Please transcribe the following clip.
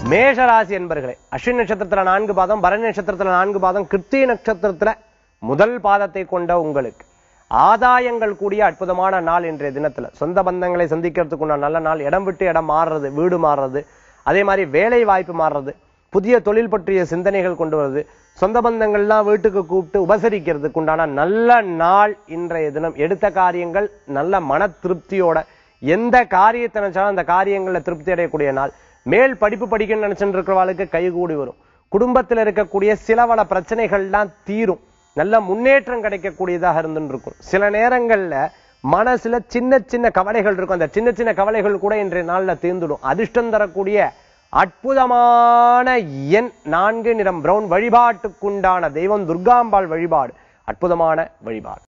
மேஷராசி என்பர்களே அஸ்வின் நட்சத்திரத்துல நான்கு பாதம் பரணி நட்சத்திரத்துல நான்கு பாதம் கிருத்திய நட்சத்திரத்துல முதல் பாதத்தை கொண்ட உங்களுக்கு ஆதாயங்கள் கூடிய அற்புதமான நாள் இன்றைய தினத்துல சொந்த பந்தங்களை சந்திக்கிறதுக்குள்ள நல்ல நாள் இடம் விட்டு இடம் மாறுறது வீடு மாறுறது அதே மாதிரி வேலை வாய்ப்பு மாறுறது புதிய தொழில் பற்றிய சிந்தனைகள் கொண்டு வருது சொந்த பந்தங்கள்லாம் வீட்டுக்கு கூப்பிட்டு உபசரிக்கிறதுக்கு உண்டான நல்ல நாள் இன்றைய தினம் எடுத்த காரியங்கள் நல்ல மன திருப்தியோட எந்த காரியத்தை நினைச்சாலும் அந்த காரியங்கள்ல திருப்தி அடையக்கூடிய நாள் மேல் படிப்பு படிக்கணும்னு நினைச்சுட்டு இருக்கிறவாளுக்கு கைகூடி வரும் குடும்பத்தில் இருக்கக்கூடிய சில பல பிரச்சனைகள்லாம் தீரும் நல்ல முன்னேற்றம் கிடைக்கக்கூடியதாக இருந்துட்டு இருக்கும் சில நேரங்கள்ல மனசுல சின்ன சின்ன கவலைகள் இருக்கும் அந்த சின்ன சின்ன கவலைகள் கூட இன்றைய நாள்ல தீர்ந்துடும் அதிர்ஷ்டம் தரக்கூடிய அற்புதமான எண் நான்கு நிறம் பிரவுன் வழிபாட்டுக்குண்டான தெய்வம் துர்காம்பாள் வழிபாடு அற்புதமான வழிபாடு